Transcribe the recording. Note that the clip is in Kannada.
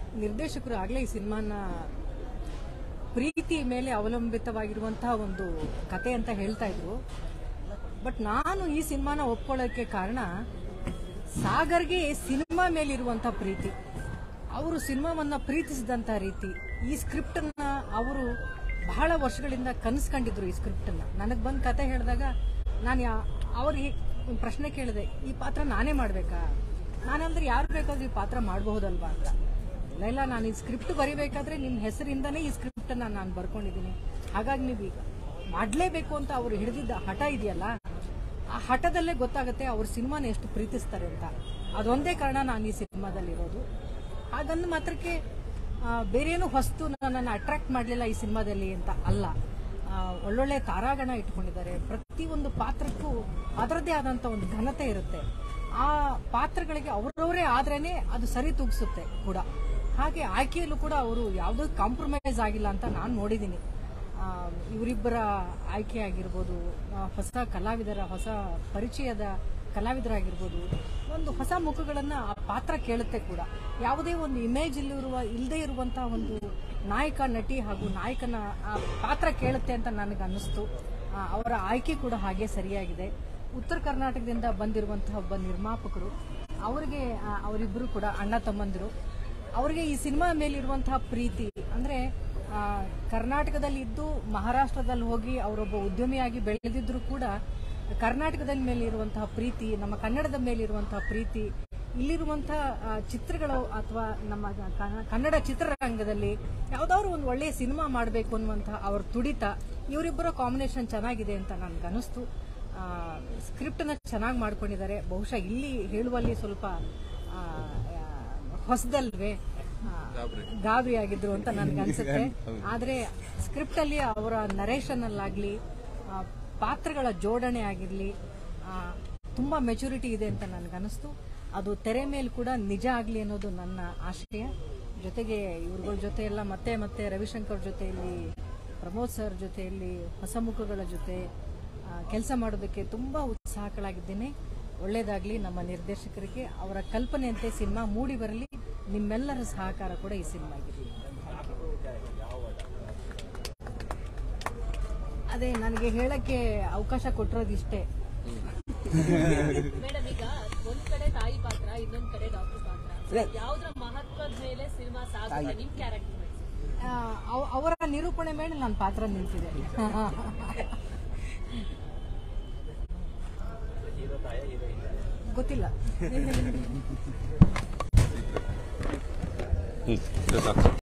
ನಿರ್ದೇಶಕರು ಆಗಲೇ ಈ ಸಿನಿಮಾನ ಪ್ರೀತಿ ಮೇಲೆ ಅವಲಂಬಿತವಾಗಿರುವಂತಹ ಒಂದು ಕತೆ ಅಂತ ಹೇಳ್ತಾ ಇದ್ರು ಬಟ್ ನಾನು ಈ ಸಿನಿಮಾನ ಒಪ್ಕೊಳ್ಳೋಕ್ಕೆ ಕಾರಣ ಸಾಗರ್ಗೆ ಸಿನಿಮಾ ಮೇಲಿರುವಂಥ ಪ್ರೀತಿ ಅವರು ಸಿನಿಮಾವನ್ನ ಪ್ರೀತಿಸಿದಂಥ ರೀತಿ ಈ ಸ್ಕ್ರಿಪ್ಟನ್ನ ಅವರು ಬಹಳ ವರ್ಷಗಳಿಂದ ಕನಸು ಕಂಡಿದ್ರು ಈ ಸ್ಕ್ರಿಪ್ಟನ್ನ ನನಗೆ ಬಂದು ಕತೆ ಹೇಳಿದಾಗ ನಾನು ಯಾ ಅವ್ರಿಗೆ ಒಂದ್ ಪ್ರಶ್ನೆ ಕೇಳಿದೆ ಈ ಪಾತ್ರ ನಾನೇ ಮಾಡಬೇಕಾ ನಾನಂದ್ರೆ ಯಾರು ಬೇಕಾದ್ರೂ ಈ ಪಾತ್ರ ಮಾಡಬಹುದಲ್ವಾ ಅಂತ ಇಲ್ಲ ಇಲ್ಲ ನಾನು ಈ ಸ್ಕ್ರಿಪ್ಟ್ ಬರಿಬೇಕಾದ್ರೆ ನಿಮ್ಮ ಹೆಸರಿಂದನೇ ಈ ಸ್ಕ್ರಿಪ್ಟನ್ನ ನಾನು ಬರ್ಕೊಂಡಿದ್ದೀನಿ ಹಾಗಾಗಿ ನೀವು ಈಗ ಮಾಡಲೇಬೇಕು ಅಂತ ಅವರು ಹಿಡಿದಿದ್ದ ಹಠ ಇದೆಯಲ್ಲ ಆ ಹಠದಲ್ಲೇ ಗೊತ್ತಾಗುತ್ತೆ ಅವ್ರ ಸಿನಿಮಾನ ಎಷ್ಟು ಪ್ರೀತಿಸ್ತಾರೆ ಅಂತ ಅದೊಂದೇ ಕಾರಣ ನಾನು ಈ ಸಿನಿಮಾದಲ್ಲಿರೋದು ಹಾಗಂದ ಮಾತ್ರಕ್ಕೆ ಆ, ಬೇರೇನು ಹೊಸ್ತು ನನ್ನನ್ನು ಅಟ್ರಾಕ್ಟ್ ಮಾಡಲಿಲ್ಲ ಈ ಸಿನಿಮಾದಲ್ಲಿ ಅಂತ ಅಲ್ಲ ಆ, ಒಳ್ಳೊಳ್ಳೆ ತಾರಾಗಣ ಇಟ್ಕೊಂಡಿದ್ದಾರೆ ಪ್ರತಿಯೊಂದು ಪಾತ್ರಕ್ಕೂ ಅದರದ್ದೇ ಆದಂಥ ಒಂದು ಘನತೆ ಇರುತ್ತೆ ಆ ಪಾತ್ರಗಳಿಗೆ ಅವರವರೇ ಆದ್ರೇನೆ ಅದು ಸರಿ ತೂಗಿಸುತ್ತೆ ಕೂಡ ಹಾಗೆ ಆಯ್ಕೆಯಲ್ಲೂ ಕೂಡ ಅವರು ಯಾವುದೂ ಕಾಂಪ್ರಮೈಸ್ ಆಗಿಲ್ಲ ಅಂತ ನಾನು ನೋಡಿದ್ದೀನಿ ಆ, ಇವರಿಬ್ಬರ ಆಯ್ಕೆ ಆಗಿರ್ಬೋದು ಆ, ಹೊಸ ಕಲಾವಿದರ ಹೊಸ ಪರಿಚಯದ ಕಲಾವಿದರಾಗಿರ್ಬೋದು ಒಂದು ಹೊಸ ಮುಖಗಳನ್ನ ಆ ಪಾತ್ರ ಕೇಳುತ್ತೆ ಕೂಡ ಯಾವುದೇ ಒಂದು ಇಮೇಜ್ ಇಲ್ಲಿರುವ ಇಲ್ಲದೆ ಇರುವಂತಹ ಒಂದು ನಾಯಕ ನಟಿ ಹಾಗೂ ನಾಯಕನ ಆ ಪಾತ್ರ ಕೇಳುತ್ತೆ ಅಂತ ನನಗೆ ಅನ್ನಿಸ್ತು ಆ, ಅವರ ಆಯ್ಕೆ ಕೂಡ ಹಾಗೆ ಸರಿಯಾಗಿದೆ ಉತ್ತರ ಕರ್ನಾಟಕದಿಂದ ಬಂದಿರುವಂತಹ ಒಬ್ಬ ನಿರ್ಮಾಪಕರು ಅವರಿಗೆ ಆ, ಅವರಿಬ್ಬರು ಕೂಡ ಅಣ್ಣ ತಮ್ಮಂದಿರು ಅವರಿಗೆ ಈ ಸಿನಿಮಾ ಮೇಲಿರುವಂತಹ ಪ್ರೀತಿ ಅಂದ್ರೆ ಆ, ಕರ್ನಾಟಕದಲ್ಲಿ ಇದ್ದು ಮಹಾರಾಷ್ಟ್ರದಲ್ಲಿ ಹೋಗಿ ಅವರೊಬ್ಬ ಉದ್ಯಮಿಯಾಗಿ ಬೆಳೆದಿದ್ರು ಕೂಡ ಕರ್ನಾಟಕದ ಮೇಲೆ ಇರುವಂತಹ ಪ್ರೀತಿ ನಮ್ಮ ಕನ್ನಡದ ಮೇಲಿರುವಂತಹ ಪ್ರೀತಿ ಇಲ್ಲಿರುವಂತಹ ಆ, ಚಿತ್ರಗಳು ಅಥವಾ ನಮ್ಮ ಕ- ಕನ್ನಡ ಚಿತ್ರರಂಗದಲ್ಲಿ ಯಾವ್ದಾದ್ರು ಒಂದು ಒಳ್ಳೆಯ ಸಿನಿಮಾ ಮಾಡಬೇಕು ಅನ್ನುವಂತಹ ಅವ್ರ ತುಡಿತ ಇವರಿಬ್ಬರ ಕಾಂಬಿನೇಷನ್ ಚೆನ್ನಾಗಿದೆ ಅಂತ ನನ್ಗೆ ಅನಿಸ್ತು ಸ್ಕ್ರಿಪ್ಟನ್ನ ಚೆನ್ನಾಗಿ ಮಾಡ್ಕೊಂಡಿದ್ದಾರೆ ಬಹುಶಃ ಇಲ್ಲಿ ಹೇಳುವಲ್ಲಿ ಸ್ವಲ್ಪ ಆ, ಆ, ಹೊಸದಲ್ವೇ ಆ, ಗಾಬರಿ ಆಗಿದ್ರು ಅಂತ ನನ್ಗೆ ಅನ್ಸುತ್ತೆ ಆದ್ರೆ ಸ್ಕ್ರಿಪ್ಟ್ ಅಲ್ಲಿ ಅವರ ನರೇಷನ್ ಅಲ್ಲಾಗ್ಲಿ ಆ, ಪಾತ್ರಗಳ ಜೋಡಣೆ ಆಗಿರ್ಲಿ ಆ, ತುಂಬಾ ಮೆಚುರಿಟಿ ಇದೆ ಅಂತ ನನ್ಗನ್ನಿಸ್ತು ಅದು ತೆರೆ ಮೇಲೆ ಕೂಡ ನಿಜ ಆಗ್ಲಿ ಅನ್ನೋದು ನನ್ನ ಆಶಯ ಜೊತೆಗೆ ಇವ್ರಗಳ ಜೊತೆ ಎಲ್ಲ ಮತ್ತೆ ಮತ್ತೆ ರವಿಶಂಕರ್ ಜೊತೆಯಲ್ಲಿ ಪ್ರಮೋದ್ ಸರ್ ಜೊತೆಯಲ್ಲಿ ಹೊಸ ಮುಖಗಳ ಜೊತೆ ಕೆಲಸ ಮಾಡೋದಕ್ಕೆ ತುಂಬಾ ಉತ್ಸಾಹಗಳಾಗಿದ್ದೇನೆ ಒಳ್ಳೇದಾಗ್ಲಿ ನಮ್ಮ ನಿರ್ದೇಶಕರಿಗೆ ಅವರ ಕಲ್ಪನೆಯಂತೆ ಸಿನಿಮಾ ಮೂಡಿ ಬರಲಿ ನಿಮ್ಮೆಲ್ಲರ ಸಹಕಾರ ಕೂಡ ಈ ಸಿನಿಮಾಗಿರಲಿ ಅದೇ ನನಗೆ ಹೇಳಕ್ಕೆ ಅವಕಾಶ ಕೊಟ್ಟಿರೋದು ಇಷ್ಟೇ ಮೇಡಮ್ ಈಗ ಒಂದ್ ಕಡೆ ತಾಯಿ ಪಾತ್ರ ಇನ್ನೊಂದ್ ಕಡೆ ಡಾಕ್ಟರ್ ಪಾತ್ರ ಯಾವ್ದ್ರ ಮಹತ್ವದ ಮೇಲೆ ಸಿನಿಮಾ ಸಾಗುತ್ತೆ ನಿಮ್ ಕ್ಯಾರೆಕ್ಟರ್ ಆ, ಅವ- ಅವರ ನಿರೂಪಣೆ ಮೇಲೆ ನನ್ನ ಪಾತ್ರ ನಿಂತಿದೆ ಗೊತ್ತಿಲ್ಲ ಹ್ಮ್ ಇದು ಸಾಕು